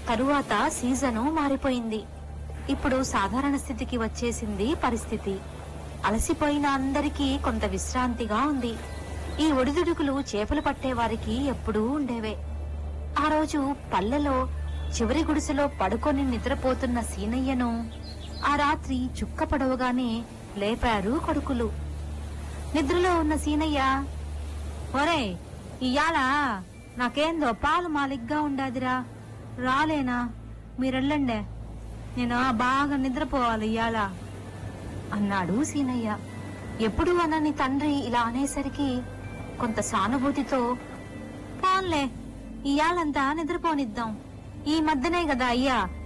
తరువాత సీజను మారిపోయింది ఇప్పుడు సాధారణ స్థితికి వచ్చేసింది పరిస్థితి అలసిపోయిన అందరికీ కొంత విశ్రాంతిగా ఉంది ఈ ఒడిదుడుకులు చేపలు పట్టేవారికి ఎప్పుడూ ఉండేవే ఆ రోజు పల్లెలో చివరి గుడిసెలో పడుకొని నిద్రపోతున్న సీనయ్యను ఆ రాత్రి చుక్క పడవగానే లేపారు కొడుకులు నిద్రలో ఉన్న సీనయ్య ఒరే ఇయాల నాకేందో పాలు మాలిగ్గా ఉండాదిరా రాలేనా మీరెళ్ళండే నేను బాగా నిద్రపోవాలి ఇయాల అన్నాడు సీనయ్య ఎప్పుడు అనని తండ్రి ఇలా అనేసరికి కొంత సానుభూతితో పోన్లే ఇయాలంతా నిద్రపోనిద్దాం ఈ మధ్యనే కదా అయ్యా